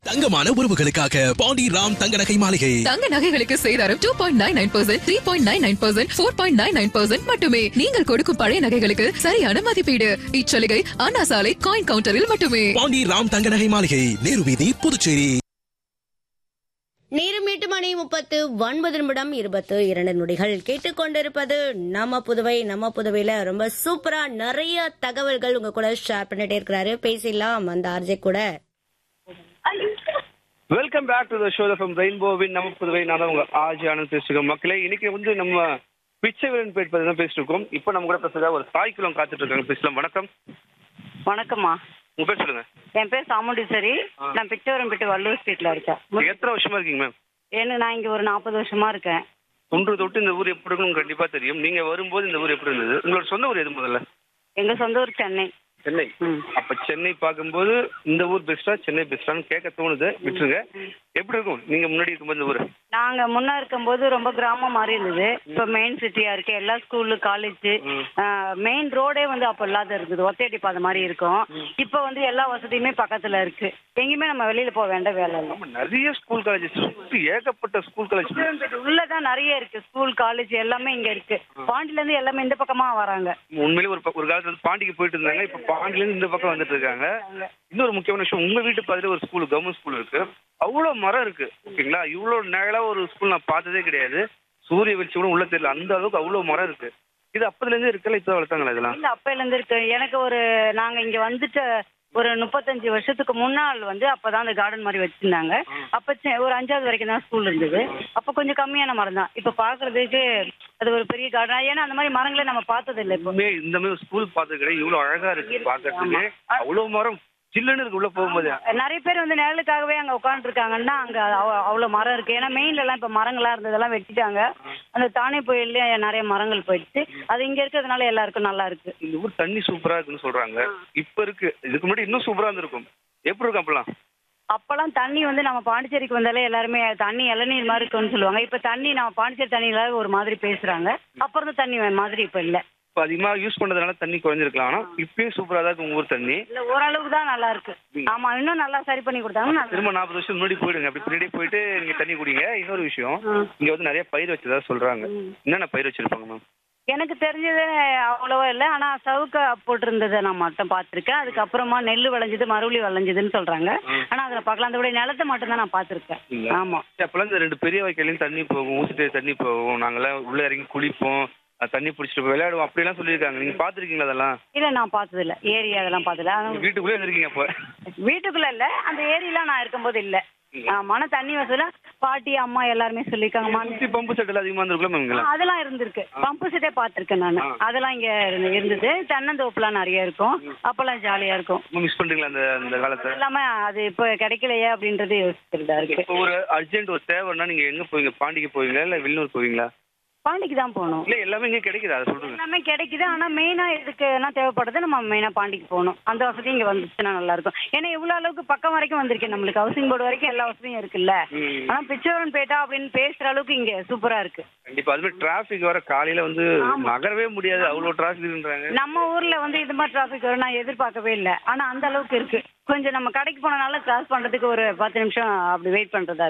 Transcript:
தங்கமான உறவுகளுக்காக பாண்டி ராம் தங்க நகை மாளிகை தங்க நகைகளுக்கு சேதாரம் two point nine nine percent three point nine nine percent four point nine nine percent மட்டுமே நீங்கள் கொடுக்கும் பழைய நகைகளுக்கு சரியான மதிப்பீடு இச்சலுகை அண்ணா சாலை காயின் கவுண்டரில் மட்டுமே பாண்டி ராம் தங்க நகை மாளிகை நேரு வீதி புதுச்சேரி நேரம் எட்டு மணி முப்பத்து ஒன்பது நிமிடம் இருபத்து இரண்டு நொடிகள் கேட்டுக்கொண்டிருப்பது நம்ம புதுவை நம்ம புதுவையில ரொம்ப சூப்பரா நிறைய தகவல்கள் உங்க கூட ஷேர் பண்ணிட்டே இருக்கிறாரு பேசிடலாம் அந்த ஆர்ஜே கூட welcome back to the show from ரெயின்போவின் நம்ம புதுவை நான் தான் உங்க ஆஜி ஆனந்த் பேசிருக்கோம் மக்களே இன்னைக்கு வந்து நம்ம பிச்சைவரன் பேட் பத்தி தான் பேசிட்டு இருக்கோம் இப்போ நம்ம கூட பேசுறதா ஒரு தாய் குளம் காத்துட்டு இருக்காங்க பேசலாம் வணக்கம் வணக்கம்மா உங்க பேர் சொல்லுங்க என் பேர் சாமுண்டீஸ்வரி நான் பிச்சவரம்பேட்டு வள்ளூர் ஸ்ட்ரீட்ல இருக்கேன் நீங்க எத்தனை வருஷமா இருக்கீங்க மேம் ஏன்னு நான் இங்க ஒரு நாற்பது வருஷமா இருக்கேன் தொன்று தொட்டு இந்த ஊர் எப்படி இருக்குன்னு கண்டிப்பா தெரியும் நீங்க வரும்போது இந்த ஊர் எப்படி இருந்தது உங்களோட சொந்த ஊர் எது முதல்ல எங்க சொந்த ஊர் சென்னை சென்னை அப்ப சென்னை பார்க்கும்போது இந்த ஊர் பெஸ்டா சென்னை பெஸ்டான்னு கேட்க தோணுது விட்டுருங்க எப்படி இருக்கும் நீங்க முன்னாடி இருக்கும்போது இந்த ஊர் நாங்க முன்ன இருக்கும்போது ரொம்ப கிராமம் மாதிரி இருந்தது இப்ப மெயின் சிட்டியா இருக்கு எல்லா ஸ்கூலு காலேஜ் மெயின் ரோடே வந்து அப்ப இல்லாத இருக்குது ஒத்தையடி பாதை மாதிரி இருக்கும் இப்ப வந்து எல்லா வசதியுமே பக்கத்துல இருக்கு எங்கேயுமே நம்ம வெளியில போக வேண்டாம் வேலை இல்லை ஆமா நிறைய ஸ்கூல் காலேஜஸ் சுத்தி ஏகப்பட்ட ஸ்கூல் காலேஜ் பிச்சவரம்பேட்டு உள்ளதான் நிறைய இருக்கு ஸ்கூல் காலேஜ் எல்லாமே இங்க இருக்கு பாண்டில இருந்து எல்லாமே இந்த பக்கமா வராங்க உண்மையிலே ஒரு ப- ஒரு காலத்துல வந்து பாண்டிக்கு போயிட்டு இருந்தாங்க இப்ப பாண்டில இருந்து இந்த பக்கம் வந்துட்டு இருக்காங்க இன்னொரு முக்கியமான விஷயம் உங்க வீட்டு பக்கத்துல ஒரு ஸ்கூல் கவர்மெண்ட் ஸ்கூல் இருக்கு அவ்வளவு மரம் இருக்கு ஓகேங்களா இவ்வளவு நிழலா ஒரு ஸ்கூல் நான் பார்த்ததே கிடையாது சூரிய வெளிச்சம் கூட உள்ள தெரியல அந்த அளவுக்கு அவ்வளவு மரம் இருக்கு இது அப்பதுல இருந்தே இருக்கல இப்ப வளர்த்தாங்களா இதெல்லாம் இல்ல அப்பையில இருந்து இருக்கு எனக்கு ஒரு நாங்க இங்க வந்துட்டு ஒரு முப்பத்தஞ்சு வருஷத்துக்கு முன்னால் வந்து அப்பதான் அந்த கார்டன் மாதிரி வச்சிருந்தாங்க அப்ப சி- ஒரு அஞ்சாவது வரைக்கும் தான் ஸ்கூல் இருந்தது அப்ப கொஞ்சம் கம்மியான மரம் தான் இப்ப பாக்குறதுக்கு அது ஒரு பெரிய கார்டன் ஏன்னா அந்த மாதிரி மரங்களை நம்ம பார்த்தது இல்லை இப்போ இன்னுமே இந்த மாதிரி ஸ்கூல் பார்த்தது கிடையாது இவ்வளவு அழகா இருக்கு பாக்கிறதுக்கு அவ்வளவு மரம் சில்லுன்னு இருக்கு உள்ள போகும்போது நிறைய பேர் வந்து நிழலுக்காகவே அங்க உட்காந்துருக்காங்கன்னா அங்க அவ- அவ்வளவு மரம் இருக்கு ஏன்னா மெயின்ல எல்லாம் இப்ப மரங்களா இருந்ததெல்லாம் வெட்டிட்டாங்க அந்த தானே புயல்ல நிறைய மரங்கள் போயிடுச்சு அது இங்க இருக்கிறதுனால எல்லாருக்கும் நல்லா இருக்கு இந்த ஊர் தண்ணி சூப்பரா இருக்குன்னு சொல்றாங்க இப்ப இருக்கு இதுக்கு முன்னாடி இன்னும் சூப்பரா இருந்திருக்கும் எப்படி இருக்கும் அப்பெல்லாம் அப்பெல்லாம் தண்ணி வந்து நம்ம பாண்டிச்சேரிக்கு வந்தாலே எல்லாருமே தண்ணி இளநீர் மாதிரி இருக்குன்னு சொல்லுவாங்க இப்ப தண்ணி நம்ம பாண்டிச்சேரி தண்ணியில ஒரு மாதிரி பேசுறாங்க அப்புறம் இருந்து தண்ணி மாதிரி இப்ப இல்ல இப்ப அதிகமா யூஸ் பண்றதுனால தண்ணி குறைஞ்சிருக்கலாம் ஆனா இப்பயும் சூப்பரா தான் இருக்கு உங்க ஊர் தண்ணி இல்ல ஓரளவுக்கு தான் நல்லா இருக்கு ஆமா இன்னும் நல்லா சரி பண்ணி கொடுத்தாங்க நல்லா திரும்ப நாற்பது வருஷம் முன்னாடி போயிடுங்க அப்படி பின்னாடி போயிட்டு நீங்க தண்ணி குடிங்க இன்னொரு விஷயம் இங்க வந்து நிறைய பயிர் வச்சதா சொல்றாங்க என்னென்ன பயிர் வச்சிருப்பாங்க மேம் எனக்கு தெரிஞ்சது அவ்வளவா இல்ல ஆனா சவுக்க போட்டிருந்ததை நான் மட்டும் பார்த்திருக்கேன் அதுக்கப்புறமா நெல் விளைஞ்சது மறுபடி விளைஞ்சதுன்னு சொல்றாங்க ஆனா அதுல பார்க்கலாம் அந்த நிலத்தை மட்டும் தான் நான் பார்த்திருக்கேன் ஆமா அப்பெல்லாம் இந்த ரெண்டு பெரிய வைக்கலையும் தண்ணி போகும் ஊசிட்டு தண்ணி போகும் நாங்கெல்லாம் உள்ள இறங்கி குளிப்போம் அஹ் தண்ணி பிடிச்சிட்டு விளையாடுவோம் அப்படியெல்லாம் சொல்லியிருக்காங்க நீங்க பாத்துருக்கீங்களா அதெல்லாம் இல்ல நான் பார்த்தது இல்ல ஏரி அதெல்லாம் பார்த்தது இல்ல. ஆனா வீட்டுக்குள்ளே இருந்திருக்கீங்க அப்ப வீட்டுக்குள்ள இல்ல அந்த ஏரியெல்லாம் நான் இருக்கும்போது இல்ல ஆமான தண்ணி வசதியில பாட்டி அம்மா எல்லாருமே சொல்லியிருக்காங்க மண் சுத்தி பம்பு செட் எல்லாம் அதிகமா இருந்திருக்கலாம் ஆ, இங்கெல்லாம் அதெல்லாம் இருந்திருக்கு பம்பு செட்டே பார்த்திருக்கேன் நான் அதெல்லாம் இங்க இருந்து- இருந்தது தென்னந்தோப்புலாம் நிறைய இருக்கும் அப்பெல்லாம் ஜாலியா இருக்கும் மிஸ் பண்றீங்களா அந்த அந்த காலத்தை எல்லாமே அது இப்ப கிடைக்கலையே அப்படின்றது யோசிக்கிறதா இருக்கு இப்போ ஒரு அர்ஜென்ட் ஒரு தேவைன்னா நீங்க எங்க போவீங்க பாண்டிக்கு போவீங்களா இல்ல வெளியூர் போவீங்களா பாண்டிக்கு தான் போகணும் இல்ல எல்லாமே இங்க கிடைக்குது அதை சொல்றேன் எல்லாமே கிடைக்குது ஆனா மெயினா இதுக்கு என்ன தேவைப்படுது நம்ம மெயினா பாண்டிக்கு போகணும் அந்த வசதி இங்க வந்துச்சுன்னா நல்லா இருக்கும் ஏன்னா இவ்வளவு அளவுக்கு பக்கம் வரைக்கும் வந்திருக்கு நம்மளுக்கு ஹவுசிங் போர்டு வரைக்கும் எல்லா வசதியும் இருக்குல்ல ஆனா பிச்சவரன் பேட்டா அப்படின்னு பேசுற அளவுக்கு இங்க சூப்பரா இருக்கு கண்டிப்பா அதுவே டிராபிக் வர காலையில வந்து நகரவே முடியாது அவ்வளவு டிராபிக்ன்றாங்க நம்ம ஊர்ல வந்து இது மாதிரி டிராபிக் வரும் நான் எதிர்பார்க்கவே இல்லை ஆனா அந்த அளவுக்கு இருக்கு கொஞ்சம் நம்ம கடைக்கு போனனால கிராஸ் பண்றதுக்கு ஒரு பத்து நிமிஷம் அப்படி வெயிட் பண்றதா